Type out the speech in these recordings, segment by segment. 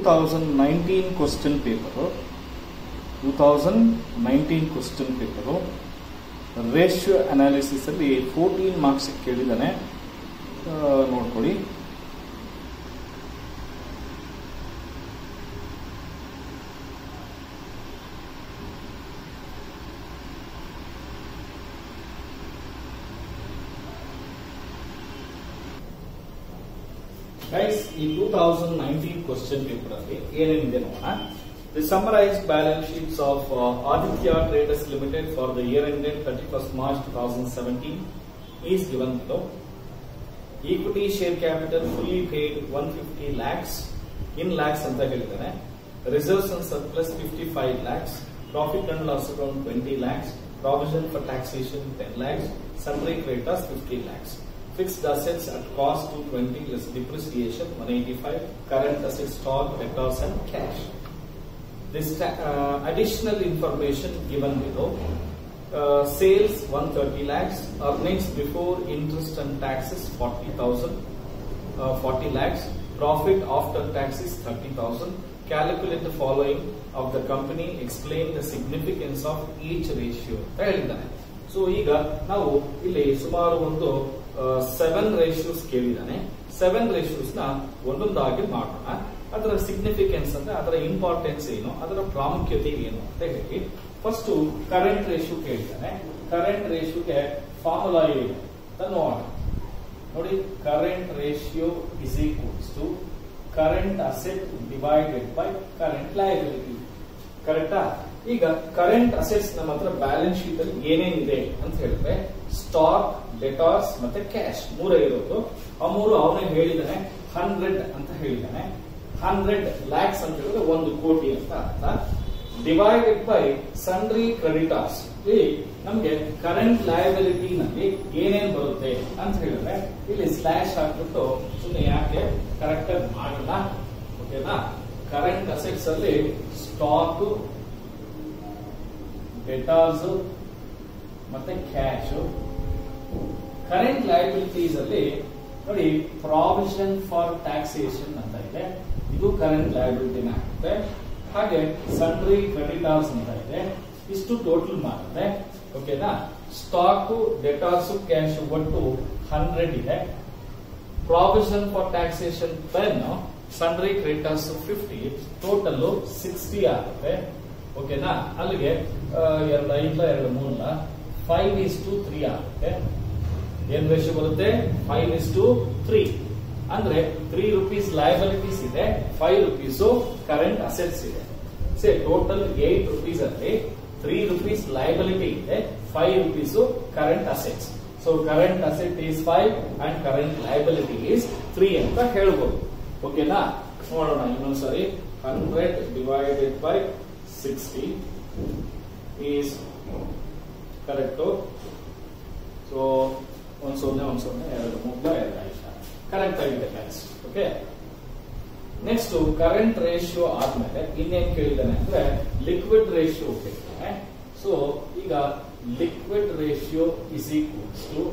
Thousand nineteen question paper two thousand nineteen question paper ratio analysis ಅಲ್ಲಿ fourteen marks ಕೇಳಿದ್ದಾನೆ ಆ, ನೋಡ್ಕೊಳ್ಳಿ guys ಈ two thousand nineteen question paper ಅಲ್ಲಿ ಏನೇನಿದೆ ನೋಡೋಣ the summarise balance sheets of Aditya traders limited for the year ended thirty first March two thousand seventeen is given below equity share capital fully paid one fifty lakhs in lakhs ಅಂತ ಹೇಳಿದ್ದಾನೆ reserves and surplus fifty five lakhs profit and loss around twenty lakhs provision for taxation ten lakhs sundry creditors fifty lakhs Fixed assets at cost 220 less depreciation 185, current assets stock, debtors and cash. This uh, additional information given below. Uh, sales 130 lakhs, earnings before interest and taxes 40,000, uh, 40 lakhs, profit after taxes 30,000. Calculate the following of the company, explain the significance of each ratio. ಅಂತ ಹೇಳಿದ್ದಾನೆ so ಈಗ ನಾವು ಇಲ್ಲಿ ಸುಮಾರು ಒಂದು seven ratios ಕೇಳಿದಾನೆ seven ratios ನ ಒಂದೊಂದಾಗಿ ಮಾಡೋಣ ಅದರ ಸಿಗ್ನಿಫಿಕೆನ್ಸ್ ಅಂದ್ರೆ ಅದರ ಇಂಪಾರ್ಟೆನ್ಸ್ ಏನು ಅದರ ಪ್ರಾಮುಖ್ಯತೆ ಏನು ಅಂತ ಹೇಳಿ ಫಸ್ಟ್ ಕರೆಂಟ್ ರೇಷಿಯೋ ಕೇಳಿದ್ದಾನೆ ಕರೆಂಟ್ ರೇಷಿಯೋಗೆ ಫಾರ್ಮುಲಾ ಏನು ಅಂತ ನೋಡೋಣ ನೋಡಿ current ratio is equals to current asset divided by current liability ಕರೆಕ್ಟಾ ಈಗ ಕರೆಂಟ್ ಅಸೆಟ್ಸ್ ನಮ್ಮ ಹತ್ರ ಬ್ಯಾಲೆನ್ಸ್ ಶೀಟ್ ಅಲ್ಲಿ ಏನೇನಿದೆ ಅಂತ ಹೇಳಿದ್ರೆ ಸ್ಟಾಕ್ ಡೆಟಾರ್ಸ್ ಮತ್ತೆ ಕ್ಯಾಶ್ ಮೂರೇ ಇರೋದು ಆ ಮೂರು ಅವನೇ ಹೇಳಿದಾನೆ ಹಂಡ್ರೆಡ್ ಅಂತ ಹೇಳಿದಾನೆ ಹಂಡ್ರೆಡ್ ಲ್ಯಾಕ್ಸ್ ಅಂತ ಹೇಳಿದ್ರೆ ಒಂದು ಕೋಟಿ ಅಂತ ಅರ್ಥ ಡಿವೈಡೆಡ್ ಬೈ ಸನ್ರಿ ಕ್ರೆಡಿಟಾರ್ಸ್ ಇಲ್ಲಿ ನಮ್ಗೆ ಕರೆಂಟ್ ಲಯಬಿಲಿಟಿ ನಲ್ಲಿ ಏನೇನ್ ಬರುತ್ತೆ ಅಂತ ಹೇಳಿದ್ರೆ ಇಲ್ಲಿ ಸ್ಲಾಶ್ ಹಾಕ್ಬಿಟ್ಟು ಸುಮ್ಮನೆ ಯಾಕೆ ಕರೆಕ್ಟ್ ಆಗಿ ಮಾಡೋಣ ಓಕೆನಾ ಕರೆಂಟ್ ಅಸೆಟ್ಸ್ ಅಲ್ಲಿ ಸ್ಟಾಕ್ ಡೆಟಾರ್ಸ್ ಮತ್ತೆ ಕ್ಯಾಶ್ ಕರೆಂಟ್ ಲಯಬಿಲಿಟೀಸ್ ಅಲ್ಲಿ ನೋಡಿ ಪ್ರಾವಿಷನ್ ಫಾರ್ ಟ್ಯಾಕ್ಸೇಷನ್ ಅಂತ ಇದೆ ಇದು ಕರೆಂಟ್ ಲಯಬಿಲಿಟಿನ ಆಗುತ್ತೆ ಹಾಗೆ ಸನ್ರಿ ಕ್ರೆಡಿಟಾರ್ಸ್ ಅಂತ ಇದೆ ಇಷ್ಟು ಟೋಟಲ್ ಮಾಡುತ್ತೆ ಓಕೆನಾ ಸ್ಟಾಕ್ ಡೆಟಾರ್ಸ್ ಕ್ಯಾಶ್ ಒಟ್ಟು ಹಂಡ್ರೆಡ್ ಇದೆ provision for taxation ten sundry creditors fifty total sixty ಆಗುತ್ತೆ ಓಕೆನಾ ಅಲ್ಲಿಗೆ ಆ, ಎರಡು ಐದ ಎರಡು ಮೂರಲ್ಲ ಫೈವ್ ಇಸ್ ಟು ತ್ರೀ ಆಗುತ್ತೆ ಏನ್ ರೇಷಿಯೋ ಬರುತ್ತೆ ಫೈವ್ ಇಸ್ ಟು ತ್ರೀ ಅಂದ್ರೆ ತ್ರೀ ರುಪೀಸ್ ಲಯಬಿಲಿಟೀಸ್ ಇದೆ ಫೈವ್ ರುಪೀಸ್ ಕರೆಂಟ್ ಅಸೆಟ್ಸ್ ಇದೆ ಸೇ ಟೋಟಲ್ ಏಟ್ ರುಪೀಸ್ ಅಲ್ಲಿ ತ್ರೀ ರುಪೀಸ್ ಲಯಬಿಲಿಟಿ ಇದೆ five rupees current assets so current asset is five and current liability is three ಅಂತ ಹೇಳ್ಬೋದು ಓಕೆನಾ ನೋಡೋಣ ಇನ್ನೊಂದ್ಸರಿ hundred divided by sixty is correct so ಒಂದ್ ಸೊನ್ನೆ ಒಂದ್ ಸೊನ್ನೆ ಎರಡು ಮುಗ್ಲ ಎರಡು ಐದು ಕರೆಕ್ಟ್ ಆಗಿದೆ friends okay next current ratio ಆದ್ಮೇಲೆ ಇನ್ನೇನ್ ಕೇಳಿದಾನೆ ಅಂದ್ರೆ ಲಿಕ್ವಿಡ್ ರೇಷಿಯೋ ಕೇಳಿದಾನೆ ಸೊ ಈಗ liquid ratio is equals to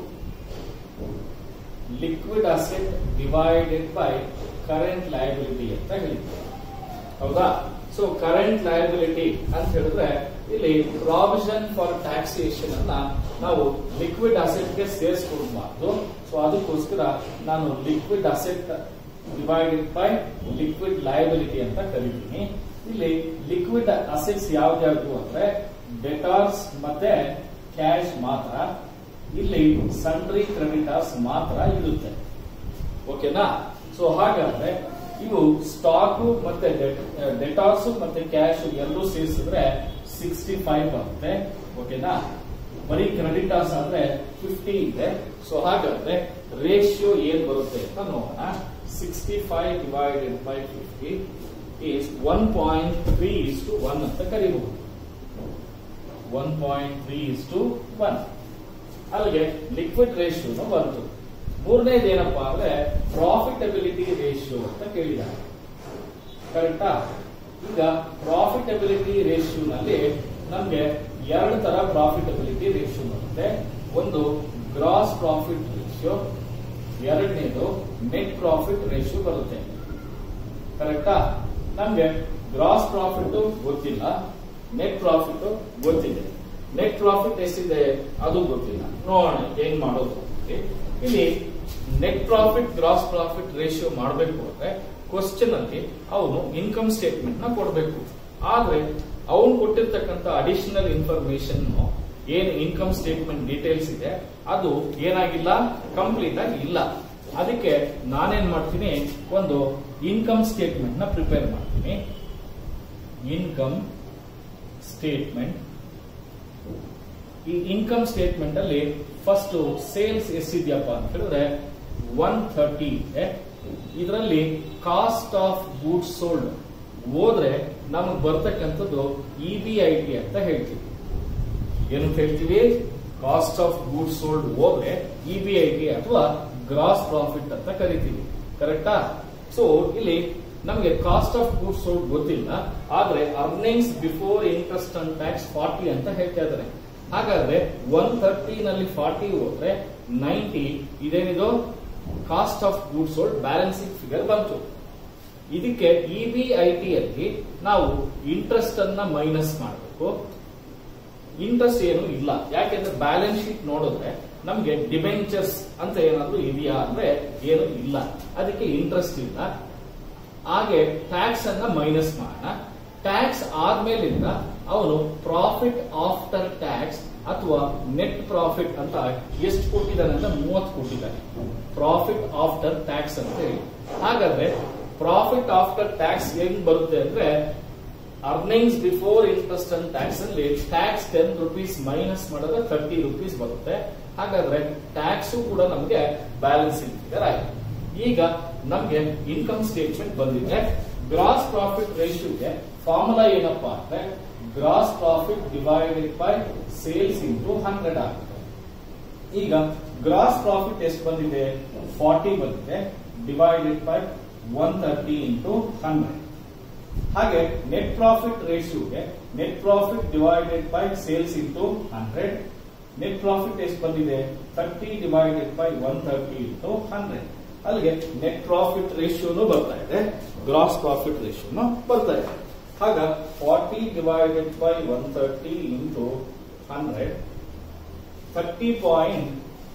liquid asset divided by current liability ಅಂತ ಹೇಳಿದ್ವಿ ಹೌದಾ ಸೊ ಕರೆಂಟ್ ಲಯಬಿಲಿಟಿ ಅಂತ ಹೇಳಿದ್ರೆ ಇಲ್ಲಿ ಪ್ರಾವಿಷನ್ ಫಾರ್ ಟ್ಯಾಕ್ಸೇಷನ್ ಅನ್ನ ನಾವು ಲಿಕ್ವಿಡ್ ಅಸೆಟ್ ಗೆ ಸೇರಿಸ್ಕೊಡ್ಬಾರ್ದು ಸೊ ಅದಕ್ಕೋಸ್ಕರ ನಾನು liquid asset divided by liquid liability ಅಂತ ಕರಿತೀನಿ ಇಲ್ಲಿ ಲಿಕ್ವಿಡ್ ಅಸೆಟ್ಸ್ ಯಾವ್ದ್ಯಾವ್ದು ಅಂದ್ರೆ ಡೆಟಾರ್ಸ್ ಮತ್ತೆ ಕ್ಯಾಶ್ ಮಾತ್ರ ಇಲ್ಲಿ ಸನ್ರಿ ಕ್ರೆಡಿಟರ್ಸ್ ಮಾತ್ರ ಇರುತ್ತೆ ಓಕೆನಾ ಸೊ ಹಾಗಾದ್ರೆ ಇವು ಸ್ಟಾಕ್ ಮತ್ತೆ ಡೆಟಾರ್ಸ್ ಮತ್ತೆ ಕ್ಯಾಶ್ ಎರಡೂ ಸೇರಿಸಿದ್ರೆ ಸಿಕ್ಸ್ಟಿ ಫೈವ್ ಬರುತ್ತೆ ಓಕೆನಾ ಬರೀ ಕ್ರೆಡಿಟರ್ಸ್ ಅಂದ್ರೆ ಫಿಫ್ಟಿ ಇದೆ ಸೊ ಹಾಗಾದ್ರೆ ರೇಷಿಯೋ ಏನ್ ಬರುತ್ತೆ ಅಂತ ನೋಡೋಣ sixty five divided by fifty is one point three is to one ಅಂತ ಕರಿಬಹುದು one point three is to one ಅಲ್ಲಿಗೆ ಲಿಕ್ವಿಡ್ ರೇಷಿಯೋನು ಬಂತು ಮೂರನೇದು ಏನಪ್ಪಾ ಅಂದ್ರೆ ಪ್ರಾಫಿಟಬಿಲಿಟಿ ರೇಷಿಯೋ ಅಂತ ಕೇಳಿದ್ದಾರೆ ಕರೆಕ್ಟಾ ಈಗ ಪ್ರಾಫಿಟಬಿಲಿಟಿ ರೇಷಿಯೋನಲ್ಲಿ ನಮ್ಗೆ ಎರಡು ತರ ಪ್ರಾಫಿಟಬಿಲಿಟಿ ರೇಷಿಯೋ ಬರುತ್ತೆ ಒಂದು ಗ್ರಾಸ್ ಪ್ರಾಫಿಟ್ ರೇಷಿಯೋ ಎರಡನೇದು ನೆಟ್ ಪ್ರಾಫಿಟ್ ರೇಷಿಯೋ ಬರುತ್ತೆ ಕರೆಕ್ಟಾ ನಮ್ಗೆ ಗ್ರಾಸ್ ಪ್ರಾಫಿಟ್ ಗೊತ್ತಿಲ್ಲ ನೆಟ್ ಪ್ರಾಫಿಟ್ ಗೊತ್ತಿದೆ ನೆಟ್ ಪ್ರಾಫಿಟ್ ಎಷ್ಟಿದೆ ಅದು ಗೊತ್ತಿಲ್ಲ ನೋಡೋಣ ಹೆಂಗ್ ಮಾಡೋದು ಅಂತ. ಇಲ್ಲಿ net profit gross profit ratio ಮಾಡಬೇಕು ಅಂದ್ರೆ ಕ್ವಶನ್ ಅಲ್ಲಿ ಅವನು ಇನ್ಕಮ್ ಸ್ಟೇಟ್ಮೆಂಟ್ ನ ಕೊಡಬೇಕು ಆದ್ರೆ ಅವನು ಕೊಟ್ಟಿರ್ತಕ್ಕಂಥ ಅಡಿಷನಲ್ ಇನ್ಫಾರ್ಮೇಶನ್ ಏನು ಇನ್ಕಮ್ ಸ್ಟೇಟ್ಮೆಂಟ್ ಡೀಟೇಲ್ಸ್ ಇದೆ ಅದು ಏನಾಗಿಲ್ಲ ಕಂಪ್ಲೀಟ್ ಆಗಿ ಇಲ್ಲ ಅದಕ್ಕೆ ನಾನೇನ್ ಮಾಡ್ತೀನಿ ಒಂದು ಇನ್ಕಮ್ ಸ್ಟೇಟ್ಮೆಂಟ್ ನ ಪ್ರಿಪೇರ್ ಮಾಡ್ತೀನಿ ಇನ್ಕಮ್ ಸ್ಟೇಟ್ಮೆಂಟ್ ಈ ಇನ್ಕಮ್ ಸ್ಟೇಟ್ಮೆಂಟ್ ಅಲ್ಲಿ ಫಸ್ಟ್ ಸೇಲ್ಸ್ ಎಷ್ಟಿದೆಯಪ್ಪ ಅಂತ ಹೇಳಿದ್ರೆ ಒನ್ ಥರ್ಟಿ ಇದೆ ಇದರಲ್ಲಿ ಕಾಸ್ಟ್ ಆಫ್ ಗೂಡ್ಸ್ ಸೋಲ್ಡ್ ಹೋದ್ರೆ ನಮಗೆ ಬರ್ತಕ್ಕಂಥದ್ದು ಇ ಬಿ ಐ ಟಿ ಅಂತ ಹೇಳ್ತೀವಿ ಏನಂತ ಹೇಳ್ತೀವಿ ಕಾಸ್ಟ್ ಆಫ್ ಗೂಡ್ಸ್ ಸೋಲ್ಡ್ ಹೋದ್ರೆ ಇ ಬಿ ಐ ಟಿ ಅಥವಾ ಗ್ರಾಸ್ ಪ್ರಾಫಿಟ್ ಅಂತ ಕರಿತೀವಿ ಕರೆಕ್ಟಾ ಸೊ ಇಲ್ಲಿ ನಮಗೆ ಕಾಸ್ಟ್ ಆಫ್ ಗೂಡ್ಸ್ ಸೋಲ್ಡ್ ಗೊತ್ತಿಲ್ಲ ಆದ್ರೆ earnings before interest and tax forty ಅಂತ ಹೇಳ್ತಾ ಇದ್ದಾರೆ ಹಾಗಾದ್ರೆ ಒನ್ ಥರ್ಟಿ ನಲ್ಲಿ ಫಾರ್ಟಿ ಹೋದ್ರೆ ನೈಂಟಿ ಇದೇನಿದು cost of goods sold balancing figure ಬಂತು ಇದಕ್ಕೆ ಇ ಬಿ ಐ ಟಿ ಅಲ್ಲಿ ನಾವು ಇಂಟ್ರೆಸ್ಟ್ ಅನ್ನ ಮೈನಸ್ ಮಾಡಬೇಕು ಇಂಟ್ರೆಸ್ಟ್ ಏನು ಇಲ್ಲ ಯಾಕೆಂದ್ರೆ ಬ್ಯಾಲೆನ್ಸ್ ಶೀಟ್ ನೋಡಿದ್ರೆ ನಮ್ಗೆ ಡಿಬೆಂಚರ್ಸ್ ಅಂತ ಏನಾದ್ರು ಇದೆಯಾ ಅಂದ್ರೆ ಏನು ಇಲ್ಲ ಅದಕ್ಕೆ ಇಂಟ್ರೆಸ್ಟ್ ಇಲ್ಲ ಹಾಗೆ ಟ್ಯಾಕ್ಸ್ ಅನ್ನ ಮೈನಸ್ ಮಾಡೋಣ ಟ್ಯಾಕ್ಸ್ ಆದ್ಮೇಲಿಂದ ಅವನು ಪ್ರಾಫಿಟ್ ಆಫ್ಟರ್ ಟ್ಯಾಕ್ಸ್ ಅಥವಾ ನೆಟ್ ಪ್ರಾಫಿಟ್ ಅಂತ ಎಷ್ಟು ಕೊಟ್ಟಿದ್ದಾನೆ ಅಂದ್ರೆ ಮೂವತ್ತು ಕೊಟ್ಟಿದ್ದಾನೆ ಪ್ರಾಫಿಟ್ ಆಫ್ಟರ್ ಟ್ಯಾಕ್ಸ್ ಅಂತ ಹೇಳಿ ಹಾಗಾದ್ರೆ ಪ್ರಾಫಿಟ್ ಆಫ್ಟರ್ ಟ್ಯಾಕ್ಸ್ ಹೆಂಗ್ ಬರುತ್ತೆ ಅಂದ್ರೆ earnings before interest and tax ಅಲ್ಲಿ ಟ್ಯಾಕ್ಸ್ ಟೆನ್ ರುಪೀಸ್ ಮೈನಸ್ ಮಾಡಿದ್ರೆ ಥರ್ಟಿ ರುಪೀಸ್ ಬರುತ್ತೆ ಹಾಗಾದ್ರೆ ಟ್ಯಾಕ್ಸ್ ಕೂಡ ನಮಗೆ ಬ್ಯಾಲೆನ್ಸಿಂಗ್ ಫಿಗರ್ ಆಗಿದೆ ಈಗ ನಮ್ಗೆ ಇನ್ಕಮ್ ಸ್ಟೇಟ್ಮೆಂಟ್ ಬಂದಿದೆ ಗ್ರಾಸ್ ಪ್ರಾಫಿಟ್ ರೇಷಿಯೋಗೆ ಫಾರ್ಮುಲಾ ಏನಪ್ಪಾ ಅಂದ್ರೆ gross profit divided by sales into hundred ಆಗುತ್ತೆ ಈಗ ಗ್ರಾಸ್ ಪ್ರಾಫಿಟ್ ಎಷ್ಟು ಬಂದಿದೆ ಫಾರ್ಟಿ ಬಂದಿದೆ divided by one thirty into hundred ಹಾಗೆ ನೆಟ್ ಪ್ರಾಫಿಟ್ ರೇಷಿಯೋಗೆ net profit divided by sales into hundred net profit ಎಷ್ಟು ಬಂದಿದೆ thirty divided by one thirty into hundred ಅಲ್ಲಿಗೆ ನೆಟ್ ಪ್ರಾಫಿಟ್ ರೇಷಿಯೋನು ಬರ್ತಾ ಇದೆ ಗ್ರಾಸ್ ಪ್ರಾಫಿಟ್ ರೇಷಿಯೋನು ಬರ್ತಾ ಇದೆ ಆಗ forty divided by one thirty into hundred thirty point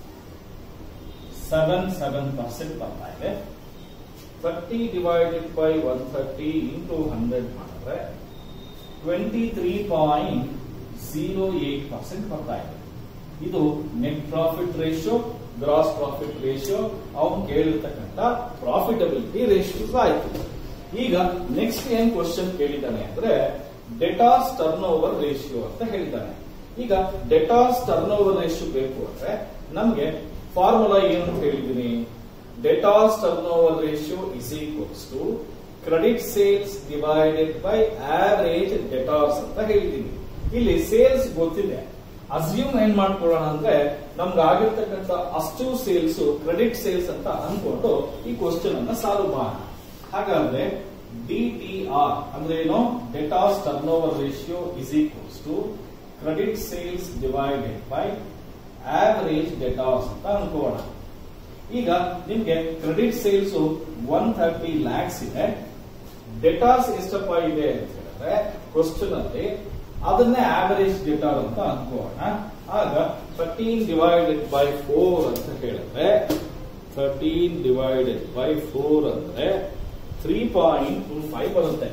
seven seven percent ಬರ್ತಾ ಇದೆ thirty divided by one thirty into hundred ಮಾಡಿದ್ರೆ twenty three point zero eight percent ಬರ್ತಾ ಇದೆ ಇದು net profit ratio gross profit ratio ಅವನು ಕೇಳಿರ್ತಕ್ಕಂಥ profitability ratios ಆಯ್ತು ಈಗ ನೆಕ್ಸ್ಟ್ ಏನ್ ಕ್ವಶನ್ ಕೇಳಿದ್ದಾನೆ ಅಂದ್ರೆ ಡೆಟಾಸ್ ಟರ್ನ್ ಓವರ್ ರೇಷಿಯೋ ಅಂತ ಹೇಳಿದ್ದಾನೆ ಈಗ ಡೆಟಾಸ್ ಟರ್ನ್ ಓವರ್ ರೇಷಿಯೋ ಬೇಕು ಅಂದ್ರೆ ನಮ್ಗೆ ಫಾರ್ಮುಲಾ ಏನು ಅಂತ ಹೇಳಿದ್ದೀನಿ debtors turnover ratio is equals to credit sales divided by average debtors ಅಂತ ಹೇಳಿದ್ದೀನಿ ಇಲ್ಲಿ ಸೇಲ್ಸ್ ಗೊತ್ತಿದೆ ಅಸ್ಯೂಮ್ ಏನ್ ಮಾಡ್ಕೊಳ್ಳೋಣ ಅಂದ್ರೆ ನಮ್ಗೆ ಆಗಿರ್ತಕ್ಕಂಥ ಅಷ್ಟು ಸೇಲ್ಸ್ ಕ್ರೆಡಿಟ್ ಸೇಲ್ಸ್ ಅಂತ ಅನ್ಕೊಂಡು ಈ ಕ್ವಶನ್ ಅನ್ನ ಸಾಲ್ವ್ ಮಾಡೋಣ ಹಾಗಾದ್ರೆ ಡಿ ಟಿ ಆರ್ ಅಂದ್ರೆ ಏನು debtors turnover ratio is equals to credit sales divided by average debtors ಅಂತ ಅನ್ಕೋಣ ಈಗ ನಿಮ್ಗೆ credit sales one thirty lakhs ಇದೆ ಡೆಟಾಸ್ ಎಷ್ಟಪ್ಪ ಇದೆ ಅಂತ ಹೇಳಿದ್ರೆ ಕ್ವಶನ್ ಅಲ್ಲಿ ಅದನ್ನೇ ಆವರೇಜ್ ಡೆಟಾರ್ ಅಂತ ಅನ್ಕೋಣ ಆಗ ಥರ್ಟೀನ್ ಡಿವೈಡೆಡ್ ಬೈ ಫೋರ್ ಅಂತ ಹೇಳಿದ್ರೆ ಥರ್ಟೀನ್ ಡಿವೈಡೆಡ್ ಬೈ ಫೋರ್ ಅಂದ್ರೆ ತ್ರೀ ಪಾಯಿಂಟ್ ಟೂ ಫೈವ್ ಬರುತ್ತೆ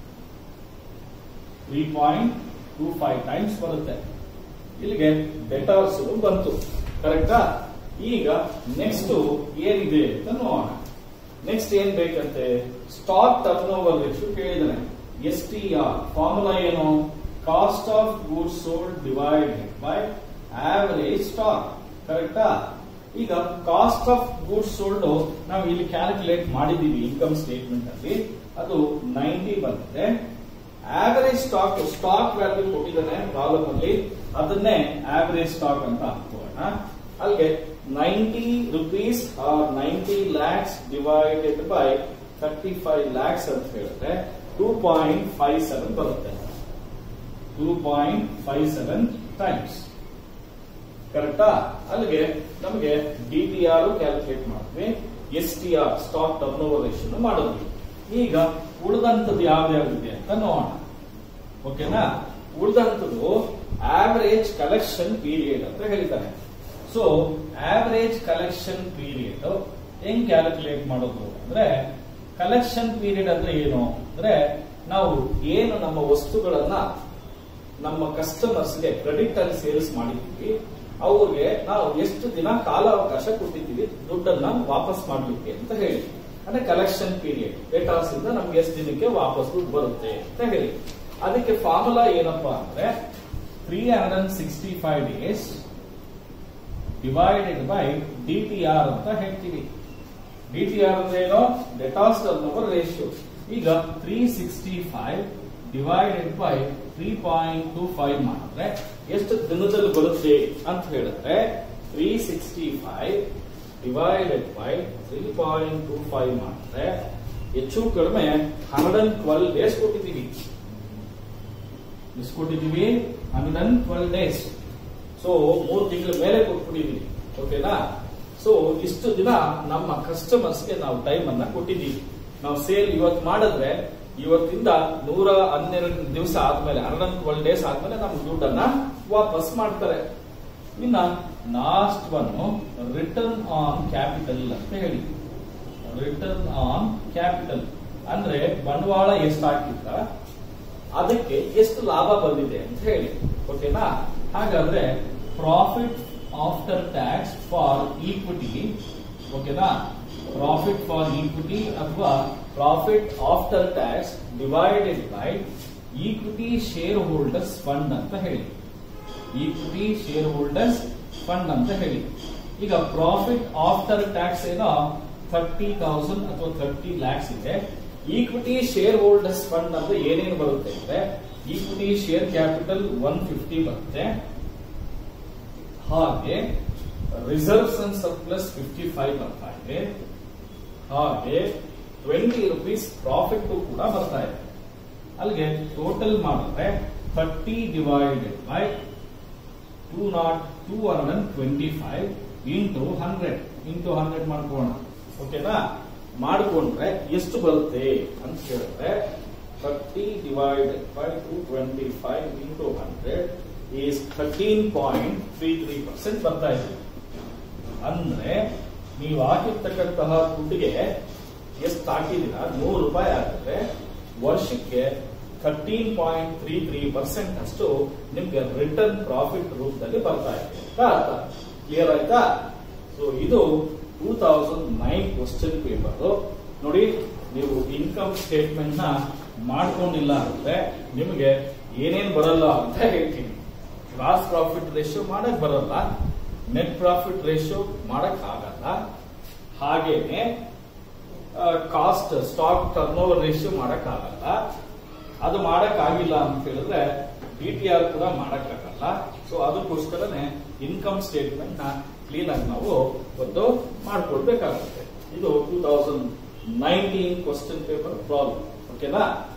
three point two five times ಬರುತ್ತೆ ಇಲ್ಲಿಗೆ ಡೆಟಾರ್ಸ್ ಬಂತು ಕರೆಕ್ಟಾ ಈಗ ನೆಕ್ಸ್ಟ್ ಏನಿದೆ ಅಂತ ನೋಡೋಣ ನೆಕ್ಸ್ಟ್ ಏನ್ ಬೇಕಂತೆ ಸ್ಟಾಕ್ ಟರ್ನ್ ಓವರ್ ರೇಷಿಯೋ ಕೇಳಿದಾನೆ ಎಸ್ ಟಿ ಆರ್ ಫಾರ್ಮುಲಾ ಏನು cost of goods sold divided by average stock ಕರೆಕ್ಟಾ ಈಗ ಕಾಸ್ಟ್ ಆಫ್ ಗೂಡ್ಸ್ ಸೋಲ್ಡ್ ನಾವು ಇಲ್ಲಿ ಕ್ಯಾಲ್ಕುಲೇಟ್ ಮಾಡಿದೀವಿ ಇನ್ಕಮ್ ಸ್ಟೇಟ್ಮೆಂಟ್ ಅಲ್ಲಿ ಅದು ನೈಂಟಿ ಬಂದಿದೆ ಆವರೇಜ್ ಸ್ಟಾಕ್ ಸ್ಟಾಕ್ ವ್ಯಾಲ್ಯೂ ಕೊಟ್ಟಿದ್ದಾನೆ ಪ್ರಾಬ್ಲಮ್ ಅಲ್ಲಿ ಅದನ್ನೇ ಆವರೇಜ್ ಸ್ಟಾಕ್ ಅಂತ ಹಾಕೋಣ ಅಲ್ಲಿಗೆ ninety rupees or ninety lakhs divided by thirty five lakhs ಅಂತ ಹೇಳಿದ್ರೆ ಟೂ ಪಾಯಿಂಟ್ ಫೈವ್ ಸೆವೆನ್ ಬರುತ್ತೆ two point five seven times ಕರೆಕ್ಟಾ ಅಲ್ಲಿಗೆ ನಮಗೆ ಡಿ ಟಿ ಆರ್ ಕ್ಯಾಲ್ಕುಲೇಟ್ ಮಾಡಿದ್ವಿ S T R stock turnover ರೇಷನ್ ಮಾಡಿದ್ವಿ ಈಗ ಉಳಿದಂಥದ್ದು ಯಾವ್ದ್ಯಾವ್ದಿದೆ ಅಂತ ನೋಡೋಣ ಓಕೆನಾ ಉಳಿದಂಥದ್ದು ಆವರೇಜ್ ಕಲೆಕ್ಷನ್ ಪೀರಿಯಡ್ ಅಂತ ಹೇಳಿದ್ದಾರೆ ಸೊ ಆವರೇಜ್ ಕಲೆಕ್ಷನ್ ಪೀರಿಯಡ್ ಹೆಂಗ್ ಕ್ಯಾಲ್ಕುಲೇಟ್ ಮಾಡೋದು ಅಂದ್ರೆ ಕಲೆಕ್ಷನ್ ಪೀರಿಯಡ್ ಅಂದ್ರೆ ಏನು ಅಂದ್ರೆ ನಾವು ಏನು ನಮ್ಮ ವಸ್ತುಗಳನ್ನ ನಮ್ಮ ಕಸ್ಟಮರ್ಸ್ಗೆ ಕ್ರೆಡಿಟ್ ಅಲ್ಲಿ ಸೇಲ್ಸ್ ಮಾಡಿದ್ದೀವಿ ಅವ್ರಿಗೆ ನಾವು ಎಷ್ಟು ದಿನ ಕಾಲಾವಕಾಶ ಕೊಟ್ಟಿದ್ದೀವಿ ದುಡ್ಡನ್ನ ವಾಪಸ್ ಮಾಡ್ಲಿಕ್ಕೆ ಅಂತ ಹೇಳಿ ಅಂದ್ರೆ ಕಲೆಕ್ಷನ್ ಪೀರಿಯಡ್ ಡೇಟಾಸ್ ಇಂದ ನಮ್ಗೆ ಎಷ್ಟು ದಿನಕ್ಕೆ ವಾಪಸ್ ದುಡ್ಡು ಬರುತ್ತೆ ಅಂತ ಹೇಳಿ ಅದಕ್ಕೆ ಫಾರ್ಮುಲಾ ಏನಪ್ಪಾ ಅಂದ್ರೆ three hundred and sixty five days divided by D T R ಅಂತ ಹೇಳ್ತೀವಿ ಡಿ ಟಿ ಆರ್ ಅಂದ್ರೆ ಏನು ಡೆಟಾಸ್ ಟರ್ನೋವರ್ ರೇಷಿಯೋ ಈಗ three sixty five divided by three point two five ಮಾಡಿದ್ರೆ ಎಷ್ಟು ದಿನದಲ್ಲಿ ಬರುತ್ತೆ ಅಂತ ಹೇಳಿದ್ರೆ three sixty five divided by three point two five ಮಾಡಿದ್ರೆ ಹೆಚ್ಚು ಕಡಿಮೆ ಹಂಡ್ರೆಡ್ ಅಂಡ್ ಟ್ವೆಲ್ ಡೇಸ್ ಕೊಟ್ಟಿದ್ದೀವಿ ಎಷ್ಟು ಕೊಟ್ಟಿದ್ದೀವಿ hundred and twelve days so ಮೂರು ತಿಂಗಳ ಮೇಲೆ ಕೊಟ್ಬಿಟ್ಟಿದ್ದೀವಿ ಓಕೆನಾ ಸೊ ಇಷ್ಟು ದಿನ ನಮ್ಮ ಕಸ್ಟಮರ್ಸ್ಗೆ ನಾವು ಟೈಮ್ ಅನ್ನ ಕೊಟ್ಟಿದ್ದೀವಿ ನಾವು ಸೇಲ್ ಇವತ್ತು ಮಾಡಿದ್ರೆ ಇವತ್ತಿಂದ ನೂರ ಹನ್ನೆರಡು ದಿವಸ ಆದ್ಮೇಲೆ ಹಂಡ್ರೆಡ್ ಅಂಡ್ ಟ್ವೆಲ್ ಡೇಸ್ ಆದ್ಮೇಲೆ ನಮ್ಗೆ ದುಡ್ಡನ್ನ ವಾಪಸ್ ಮಾಡ್ತಾರೆ ಇನ್ನ last one return on capital ಅಂತ ಹೇಳಿ ರಿಟರ್ನ್ ಆನ್ ಕ್ಯಾಪಿಟಲ್ ಅಂದ್ರೆ ಬಂಡವಾಳ ಎಷ್ಟು ಹಾಕಿದ್ರ ಅದಕ್ಕೆ ಎಷ್ಟು ಲಾಭ ಬಂದಿದೆ ಅಂತ ಹೇಳಿ ಓಕೆನಾ ಹಾಗಾದ್ರೆ profit after tax for equity ಓಕೆನಾ ಪ್ರಾಫಿಟ್ ಫಾರ್ ಈಕ್ವಿಟಿ ಅಥವಾ profit after tax divided by equity share holders fund ಅಂತ ಹೇಳಿ ಈಕ್ವಿಟಿ ಶೇರ್ ಹೋಲ್ಡರ್ಸ್ ಫಂಡ್ ಅಂತ ಹೇಳಿ ಈಗ ಪ್ರಾಫಿಟ್ ಆಫ್ಟರ್ ಟ್ಯಾಕ್ಸ್ ಏನೋ ಥರ್ಟಿ ತೌಸಂಡ್ ಅಥವಾ ಥರ್ಟಿ ಲ್ಯಾಕ್ಸ್ ಇದೆ ಈಕ್ವಿಟಿ ಶೇರ್ ಹೋಲ್ಡರ್ಸ್ ಫಂಡ್ ಅಂದ್ರೆ ಏನೇನು ಬರುತ್ತೆ ಅಂದ್ರೆ equity share capital one fifty ಬರುತ್ತೆ ಹಾಗೆ reserves and surplus fifty five ಬರ್ತಾ ಇದೆ ಹಾಗೆ ಟ್ವೆಂಟಿ ರುಪೀಸ್ ಪ್ರಾಫಿಟ್ ಕೂಡ ಬರ್ತಾ ಇದೆ ಅಲ್ಲಿಗೆ ಟೋಟಲ್ ಮಾಡಿದ್ರೆ thirty divided by two not two hundred and twenty five into hundred into hundred ಮಾಡ್ಕೋಣ ಓಕೆನಾ ಮಾಡಿಕೊಂಡ್ರೆ ಎಷ್ಟು ಬರುತ್ತೆ ಅಂತ ಹೇಳಿದ್ರೆ thirty divided by two twenty five into hundred is thirteen point three three percent ಬರ್ತಾ ಇದೆ ಅಂದ್ರೆ ನೀವು ಹಾಕಿರ್ತಕ್ಕಂತಹ ದುಡ್ಡಿಗೆ ಎಷ್ಟು ಹಾಕಿದೀರ ನೂರು ರೂಪಾಯಿ ಹಾಕಿದ್ರೆ ವರ್ಷಕ್ಕೆ thirteen point three three percent ಅಷ್ಟು ನಿಮ್ಗೆ ರಿಟರ್ನ್ ಪ್ರಾಫಿಟ್ ರೂಪದಲ್ಲಿ ಬರ್ತಾ ಇದೆ ಅಂತ ಅರ್ಥ ಕ್ಲಿಯರ್ ಆಯ್ತಾ ಸೊ ಇದು two thousand nine question paper ನೋಡಿ ನೀವು ಇನ್ಕಮ್ ಸ್ಟೇಟ್ಮೆಂಟ್ ನ ಮಾಡ್ಕೊಂಡಿಲ್ಲ ಅಂದ್ರೆ ನಿಮಗೆ ಏನೇನ್ ಬರಲ್ಲ ಅಂತ ಹೇಳ್ತೀನಿ ಗ್ರಾಸ್ ಪ್ರಾಫಿಟ್ ರೇಷಿಯೋ ಮಾಡಕ್ ಬರಲ್ಲ ನೆಟ್ ಪ್ರಾಫಿಟ್ ರೇಷಿಯೋ ಮಾಡಕ್ ಆಗಲ್ಲ ಹಾಗೇನೆ cost stock turnover ratio ಮಾಡಕ್ ಆಗಲ್ಲ ಅದು ಮಾಡಕ್ ಆಗಿಲ್ಲ ಅಂತ ಹೇಳಿದ್ರೆ ಡಿ ಟಿ ಆರ್ ಕೂಡ ಮಾಡಕ್ ಆಗಲ್ಲ ಸೊ ಅದಕ್ಕೋಸ್ಕರನೇ ಇನ್ಕಮ್ ಸ್ಟೇಟ್ಮೆಂಟ್ ನ ಕ್ಲೀನ್ ಆಗಿ ನಾವು ಒಂದು ಮಾಡ್ಕೊಳ್ಬೇಕಾಗುತ್ತೆ ಇದು two thousand nineteen question paper problem ಓಕೆನಾ